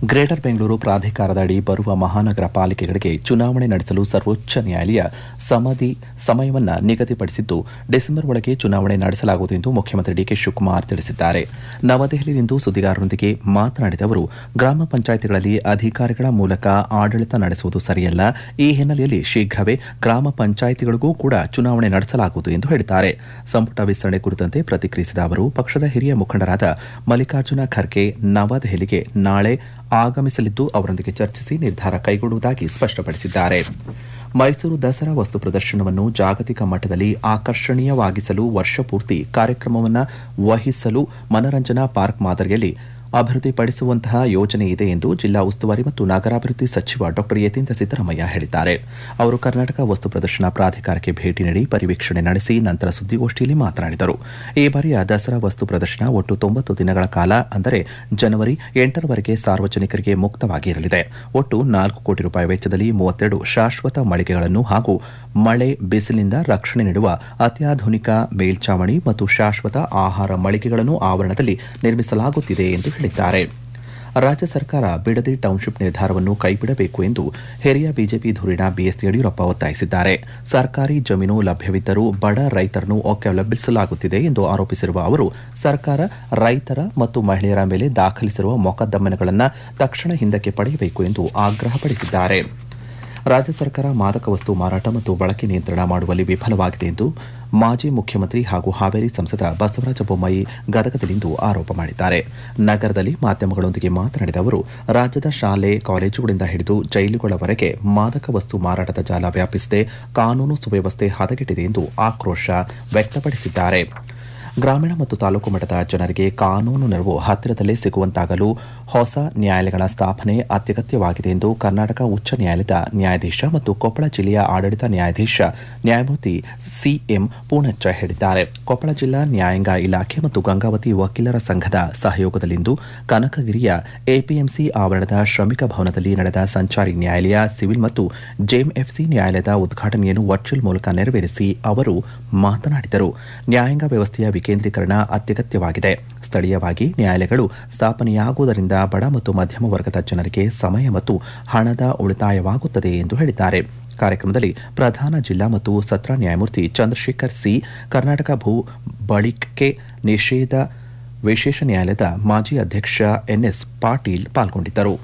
greater Bengaluru ಪ್ರಾಧಿಕಾರದ ಅಡಿ ಬರುವ ಮಹಾನಗರ ಪಾಲಿಕೆಗಳಿಗೆ ಚುನಾವಣೆ ನಡೆಸಲು ಸರ್ವೋಚ್ಚ ನ್ಯಾಯಾಲಯ ಸಮಾಧಿ ಸಮಯವನ್ನು ನಿಗದಿಪಡಿಸಿದ್ದು ಡಿಸೆಂಬರ್ ಒಳಗೆ ಚುನಾವಣೆ ನಡೆಸಲಾಗುವುದು ಎಂದು ಮುಖ್ಯಮಂತ್ರಿ ಡಿಕೆ ಶಿವಕುಮಾರ್ ತಿಳಿಸಿದ್ದಾರೆ ನವದೆಹಲಿಯಲ್ಲಿಂದು ಸುದ್ದಿಗಾರರೊಂದಿಗೆ ಮಾತನಾಡಿದ ಅವರು ಗ್ರಾಮ ಪಂಚಾಯಿತಿಗಳಲ್ಲಿ ಅಧಿಕಾರಿಗಳ ಮೂಲಕ ಆಡಳಿತ ನಡೆಸುವುದು ಸರಿಯಲ್ಲ ಈ ಹಿನ್ನೆಲೆಯಲ್ಲಿ ಶೀಘ್ರವೇ ಗ್ರಾಮ ಪಂಚಾಯಿತಿಗಳಿಗೂ ಕೂಡ ಚುನಾವಣೆ ನಡೆಸಲಾಗುವುದು ಎಂದು ಹೇಳಿದ್ದಾರೆ ಸಂಪುಟ ವಿಸ್ತರಣೆ ಕುರಿತಂತೆ ಪ್ರತಿಕ್ರಿಯಿಸಿದ ಅವರು ಪಕ್ಷದ ಹಿರಿಯ ಮುಖಂಡರಾದ ಮಲ್ಲಿಕಾರ್ಜುನ ಖರ್ಗೆ ನವದೆಹಲಿಗೆ ನಾಳೆ ಆಗಮಿಸಲಿದ್ದು ಅವರೊಂದಿಗೆ ಚರ್ಚಿಸಿ ನಿರ್ಧಾರ ಕೈಗೊಳ್ಳುವುದಾಗಿ ಸ್ಪಷ್ಟಪಡಿಸಿದ್ದಾರೆ ಮೈಸೂರು ದಸರಾ ವಸ್ತು ಪ್ರದರ್ಶನವನ್ನು ಜಾಗತಿಕ ಮಟ್ಟದಲ್ಲಿ ಆಕರ್ಷಣೀಯವಾಗಿಸಲು ವರ್ಷಪೂರ್ತಿ ಕಾರ್ಯಕ್ರಮವನ್ನು ವಹಿಸಲು ಮನರಂಜನಾ ಪಾರ್ಕ್ ಮಾದರಿಯಲ್ಲಿ ಅಭಿವೃದ್ಧಿಪಡಿಸುವಂತಹ ಯೋಜನೆ ಇದೆ ಎಂದು ಜಿಲ್ಲಾ ಉಸ್ತುವಾರಿ ಮತ್ತು ನಗರಾಭಿವೃದ್ಧಿ ಸಚಿವ ಡಾ ಯತೀಂದ್ರ ಸಿದ್ದರಾಮಯ್ಯ ಹೇಳಿದ್ದಾರೆ ಅವರು ಕರ್ನಾಟಕ ವಸ್ತು ಪ್ರದರ್ಶನ ಪ್ರಾಧಿಕಾರಕ್ಕೆ ಭೇಟಿ ನೀಡಿ ಪರಿವೀಕ್ಷಣೆ ನಡೆಸಿ ನಂತರ ಸುದ್ದಿಗೋಷ್ಠಿಯಲ್ಲಿ ಮಾತನಾಡಿದರು ಈ ಬಾರಿಯ ದಸರಾ ವಸ್ತು ಪ್ರದರ್ಶನ ಒಟ್ಟು ತೊಂಬತ್ತು ದಿನಗಳ ಕಾಲ ಅಂದರೆ ಜನವರಿ ಎಂಟರವರೆಗೆ ಸಾರ್ವಜನಿಕರಿಗೆ ಮುಕ್ತವಾಗಿ ಇರಲಿದೆ ಒಟ್ಟು ನಾಲ್ಕು ಕೋಟಿ ರೂಪಾಯಿ ವೆಚ್ಚದಲ್ಲಿ ಮೂವತ್ತೆರಡು ಶಾಶ್ವತ ಮಳಿಗೆಗಳನ್ನು ಹಾಗೂ ಮಳೆ ಬಿಸಿಲಿನಿಂದ ರಕ್ಷಣೆ ನೀಡುವ ಅತ್ಯಾಧುನಿಕ ಮೇಲ್ಚಾವಣಿ ಮತ್ತು ಶಾಶ್ವತ ಆಹಾರ ಮಳಿಗೆಗಳನ್ನು ಆವರಣದಲ್ಲಿ ನಿರ್ಮಿಸಲಾಗುತ್ತಿದೆ ಎಂದು ಹೇಳಿದ್ದಾರೆ ರಾಜ್ಯ ಸರ್ಕಾರ ಬಿಡದಿ ಟೌನ್ಶಿಪ್ ನಿರ್ಧಾರವನ್ನು ಕೈಬಿಡಬೇಕು ಎಂದು ಹಿರಿಯ ಬಿಜೆಪಿ ಧುರೀಣ ಬಿಎಸ್ ಯಡಿಯೂರಪ್ಪ ಒತ್ತಾಯಿಸಿದ್ದಾರೆ ಸರ್ಕಾರಿ ಜಮೀನು ಲಭ್ಯವಿದ್ದರೂ ಬಡ ರೈತರನ್ನು ಒಕ್ಕಲೆಬ್ಬಿಸಲಾಗುತ್ತಿದೆ ಎಂದು ಆರೋಪಿಸಿರುವ ಅವರು ಸರ್ಕಾರ ರೈತರ ಮತ್ತು ಮಹಿಳೆಯರ ಮೇಲೆ ದಾಖಲಿಸಿರುವ ಮೊಕದ್ದಮೆಗಳನ್ನು ತಕ್ಷಣ ಹಿಂದಕ್ಕೆ ಪಡೆಯಬೇಕು ಎಂದು ಆಗ್ರಹಪಡಿಸಿದ್ದಾರೆ ರಾಜ್ಯ ಸರ್ಕಾರ ಮಾದಕ ವಸ್ತು ಮಾರಾಟ ಮತ್ತು ಬಳಕೆ ನಿಯಂತ್ರಣ ಮಾಡುವಲ್ಲಿ ವಿಫಲವಾಗಿದೆ ಎಂದು ಮಾಜಿ ಮುಖ್ಯಮಂತ್ರಿ ಹಾಗೂ ಹಾವೇರಿ ಸಂಸದ ಬಸವರಾಜ ಬೊಮ್ಮಾಯಿ ಗದಗದಲ್ಲಿಂದು ಆರೋಪ ಮಾಡಿದ್ದಾರೆ ನಗರದಲ್ಲಿ ಮಾಧ್ಯಮಗಳೊಂದಿಗೆ ಮಾತನಾಡಿದ ಅವರು ರಾಜ್ಯದ ಶಾಲೆ ಕಾಲೇಜುಗಳಿಂದ ಹಿಡಿದು ಜೈಲುಗಳವರೆಗೆ ಮಾದಕ ವಸ್ತು ಮಾರಾಟದ ಜಾಲ ವ್ಯಾಪಿಸಿದೆ ಕಾನೂನು ಸುವ್ಯವಸ್ಥೆ ಹದಗೆಟ್ಟಿದೆ ಎಂದು ಆಕ್ರೋಶ ವ್ಯಕ್ತಪಡಿಸಿದ್ದಾರೆ ಗ್ರಾಮೀಣ ಮತ್ತು ತಾಲೂಕು ಮಟ್ಟದ ಜನರಿಗೆ ಕಾನೂನು ನೆರವು ಹತ್ತಿರದಲ್ಲೇ ಸಿಗುವಂತಾಗಲು ಹೊಸ ನ್ಯಾಯಾಲಯಗಳ ಸ್ಥಾಪನೆ ಅತ್ಯಗತ್ಯವಾಗಿದೆ ಎಂದು ಕರ್ನಾಟಕ ಉಚ್ಚ ನ್ಯಾಯಾಲಯದ ನ್ಯಾಯಾಧೀಶ ಮತ್ತು ಕೊಪ್ಪಳ ಜಿಲ್ಲೆಯ ಆಡಳಿತ ನ್ಯಾಯಾಧೀಶ ನ್ಯಾಯಮೂರ್ತಿ ಸಿಎಂ ಪೂಣಚ್ಚ ಹೇಳಿದ್ದಾರೆ ಕೊಪ್ಪಳ ಜಿಲ್ಲಾ ನ್ಯಾಯಾಂಗ ಇಲಾಖೆ ಮತ್ತು ಗಂಗಾವತಿ ವಕೀಲರ ಸಂಘದ ಸಹಯೋಗದಲ್ಲಿಂದು ಕನಕಗಿರಿಯ ಎಪಿಎಂಸಿ ಆವರಣದ ಶ್ರಮಿಕ ಭವನದಲ್ಲಿ ನಡೆದ ಸಂಚಾರಿ ನ್ಯಾಯಾಲಯ ಸಿವಿಲ್ ಮತ್ತು ಜೆಎಂಎಫ್ಸಿ ನ್ಯಾಯಾಲಯದ ಉದ್ಘಾಟನೆಯನ್ನು ವರ್ಚುವಲ್ ಮೂಲಕ ನೆರವೇರಿಸಿ ಅವರು ಮಾತನಾಡಿದರು ನ್ಯಾಯಾಂಗ ವ್ಯವಸ್ಥೆಯ ವಿಕೇಂದ್ರೀಕರಣ ಅತ್ಯಗತ್ಯವಾಗಿದೆ ಸ್ಥಳೀಯವಾಗಿ ನ್ಯಾಯಾಲಯಗಳು ಸ್ಥಾಪನೆಯಾಗುವುದರಿಂದ ಬಡ ಮತ್ತು ಮಧ್ಯಮ ವರ್ಗದ ಜನರಿಗೆ ಸಮಯ ಮತ್ತು ಹಣದ ಉಳಿತಾಯವಾಗುತ್ತದೆ ಎಂದು ಹೇಳಿದ್ದಾರೆ ಕಾರ್ಯಕ್ರಮದಲ್ಲಿ ಪ್ರಧಾನ ಜಿಲ್ಲಾ ಮತ್ತು ಸತ್ರ ನ್ಯಾಯಮೂರ್ತಿ ಚಂದ್ರಶೇಖರ್ ಸಿ ಕರ್ನಾಟಕ ಭೂ ಬಳಿಕೆ ನಿಷೇಧ ವಿಶೇಷ ನ್ಯಾಯಾಲಯದ ಮಾಜಿ ಅಧ್ಯಕ್ಷ ಎನ್ಎಸ್ ಪಾಟೀಲ್ ಪಾಲ್ಗೊಂಡಿದ್ದರು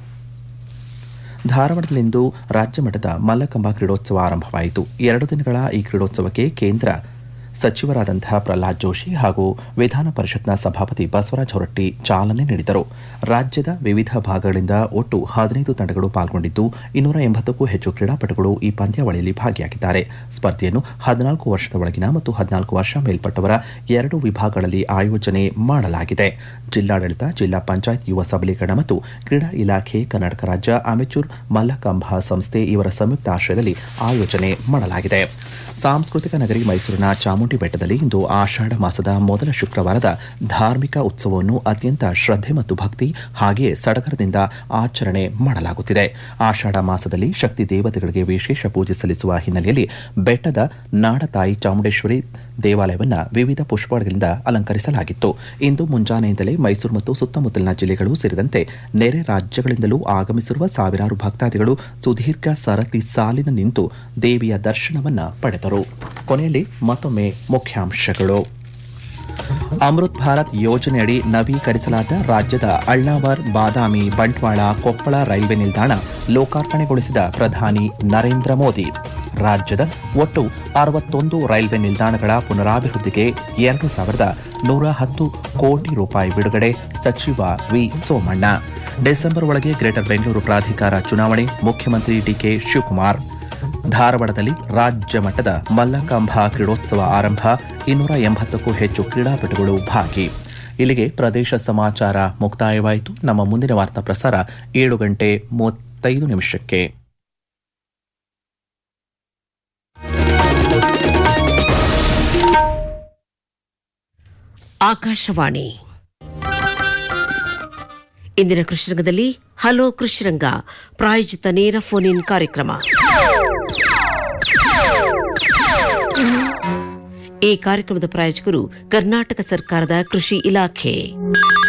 ಧಾರವಾಡದಲ್ಲಿಂದು ರಾಜ್ಯ ಮಟ್ಟದ ಮಲ್ಲಕಂಬ ಕ್ರೀಡೋತ್ಸವ ಆರಂಭವಾಯಿತು ಎರಡು ದಿನಗಳ ಈ ಕ್ರೀಡೋತ್ಸವಕ್ಕೆ ಕೇಂದ್ರ ಸಚಿವರಾದಂತಹ ಪ್ರಹ್ಲಾದ್ ಜೋಶಿ ಹಾಗೂ ವಿಧಾನ ಪರಿಷತ್ನ ಸಭಾಪತಿ ಬಸವರಾಜ ಹೊರಟ್ಟಿ ಚಾಲನೆ ನೀಡಿದರು ರಾಜ್ಯದ ವಿವಿಧ ಭಾಗಗಳಿಂದ ಒಟ್ಟು ಹದಿನೈದು ತಂಡಗಳು ಪಾಲ್ಗೊಂಡಿದ್ದು ಇನ್ನೂರ ಎಂಬತ್ತಕ್ಕೂ ಹೆಚ್ಚು ಕ್ರೀಡಾಪಟುಗಳು ಈ ಪಂದ್ಯಾವಳಿಯಲ್ಲಿ ಭಾಗಿಯಾಗಿದ್ದಾರೆ ಸ್ಪರ್ಧೆಯನ್ನು ಹದಿನಾಲ್ಕು ವರ್ಷದ ಒಳಗಿನ ಮತ್ತು ಹದಿನಾಲ್ಕು ವರ್ಷ ಮೇಲ್ಪಟ್ಟವರ ಎರಡು ವಿಭಾಗಗಳಲ್ಲಿ ಆಯೋಜನೆ ಮಾಡಲಾಗಿದೆ ಜಿಲ್ಲಾಡಳಿತ ಜಿಲ್ಲಾ ಪಂಚಾಯತ್ ಯುವ ಸಬಲೀಕರಣ ಮತ್ತು ಕ್ರೀಡಾ ಇಲಾಖೆ ಕರ್ನಾಟಕ ರಾಜ್ಯ ಅಮೆಚೂರ್ ಮಲ್ಲಕಂಬ ಸಂಸ್ಥೆ ಇವರ ಸಂಯುಕ್ತ ಆಶ್ರಯದಲ್ಲಿ ಆಯೋಜನೆ ಮಾಡಲಾಗಿದೆ ಸಾಂಸ್ಕೃತಿಕ ನಗರಿ ಮೈಸೂರಿನ ಚಾಮುಂಡಿ ಬೆಟ್ಟದಲ್ಲಿ ಇಂದು ಆಷಾಢ ಮಾಸದ ಮೊದಲ ಶುಕ್ರವಾರದ ಧಾರ್ಮಿಕ ಉತ್ಸವವನ್ನು ಅತ್ಯಂತ ಶ್ರದ್ಧೆ ಮತ್ತು ಭಕ್ತಿ ಹಾಗೆಯೇ ಸಡಗರದಿಂದ ಆಚರಣೆ ಮಾಡಲಾಗುತ್ತಿದೆ ಆಷಾಢ ಮಾಸದಲ್ಲಿ ಶಕ್ತಿ ದೇವತೆಗಳಿಗೆ ವಿಶೇಷ ಪೂಜೆ ಸಲ್ಲಿಸುವ ಹಿನ್ನೆಲೆಯಲ್ಲಿ ಬೆಟ್ಟದ ನಾಡತಾಯಿ ಚಾಮುಂಡೇಶ್ವರಿ ದೇವಾಲಯವನ್ನು ವಿವಿಧ ಪುಷ್ಪಗಳಿಂದ ಅಲಂಕರಿಸಲಾಗಿತ್ತು ಇಂದು ಮುಂಜಾನೆಯಿಂದಲೇ ಮೈಸೂರು ಮತ್ತು ಸುತ್ತಮುತ್ತಲಿನ ಜಿಲ್ಲೆಗಳು ಸೇರಿದಂತೆ ನೆರೆ ರಾಜ್ಯಗಳಿಂದಲೂ ಆಗಮಿಸಿರುವ ಸಾವಿರಾರು ಭಕ್ತಾದಿಗಳು ಸುದೀರ್ಘ ಸರತಿ ಸಾಲಿನ ನಿಂತು ದೇವಿಯ ದರ್ಶನವನ್ನ ಪಡೆದರು ಕೊನೆಯಲ್ಲಿ ಮತ್ತೊಮ್ಮೆ ಮುಖ್ಯಾಂಶಗಳು ಅಮೃತ್ ಭಾರತ್ ಯೋಜನೆಯಡಿ ನವೀಕರಿಸಲಾದ ರಾಜ್ಯದ ಅಳ್ನಾವರ್ ಬಾದಾಮಿ ಬಂಟ್ವಾಳ ಕೊಪ್ಪಳ ರೈಲ್ವೆ ನಿಲ್ದಾಣ ಲೋಕಾರ್ಪಣೆಗೊಳಿಸಿದ ಪ್ರಧಾನಿ ನರೇಂದ್ರ ಮೋದಿ ರಾಜ್ಯದ ಒಟ್ಟು ಅರವತ್ತೊಂದು ರೈಲ್ವೆ ನಿಲ್ದಾಣಗಳ ಪುನರಾಭಿವೃದ್ಧಿಗೆ ಎರಡು ಸಾವಿರದ ನೂರ ಹತ್ತು ಕೋಟಿ ರೂಪಾಯಿ ಬಿಡುಗಡೆ ಸಚಿವ ವಿ ಸೋಮಣ್ಣ ಡಿಸೆಂಬರ್ ಒಳಗೆ ಗ್ರೇಟರ್ ಬೆಂಗಳೂರು ಪ್ರಾಧಿಕಾರ ಚುನಾವಣೆ ಮುಖ್ಯಮಂತ್ರಿ ಡಿಕೆ ಶಿವಕುಮಾರ್ ಧಾರವಾಡದಲ್ಲಿ ರಾಜ್ಯ ಮಟ್ಟದ ಮಲ್ಲಕಂಬ ಕ್ರೀಡೋತ್ಸವ ಆರಂಭ ಇನ್ನೂರ ಎಂಬತ್ತಕ್ಕೂ ಹೆಚ್ಚು ಕ್ರೀಡಾಪಟುಗಳು ಭಾಗಿ ಇಲ್ಲಿಗೆ ಪ್ರದೇಶ ಸಮಾಚಾರ ಮುಕ್ತಾಯವಾಯಿತು ನಮ್ಮ ಮುಂದಿನ ವಾರ್ತಾ ಪ್ರಸಾರ ಏಳು ಗಂಟೆ ಮೂವತ್ತೈದು ನಿಮಿಷಕ್ಕೆ ಆಕಾಶವಾಣಿ ಇಂದಿನ ಕೃಷ್ಣರಂಗದಲ್ಲಿ ಹಲೋ ಕೃಷ್ಣರಂಗ ಪ್ರಾಯೋಜಿತ ನೇರ ಫೋನ್ ಇನ್ ಕಾರ್ಯಕ್ರಮ ಈ ಕಾರ್ಯಕ್ರಮದ ಪ್ರಾಯೋಜಕರು ಕರ್ನಾಟಕ ಸರ್ಕಾರದ ಕೃಷಿ ಇಲಾಖೆ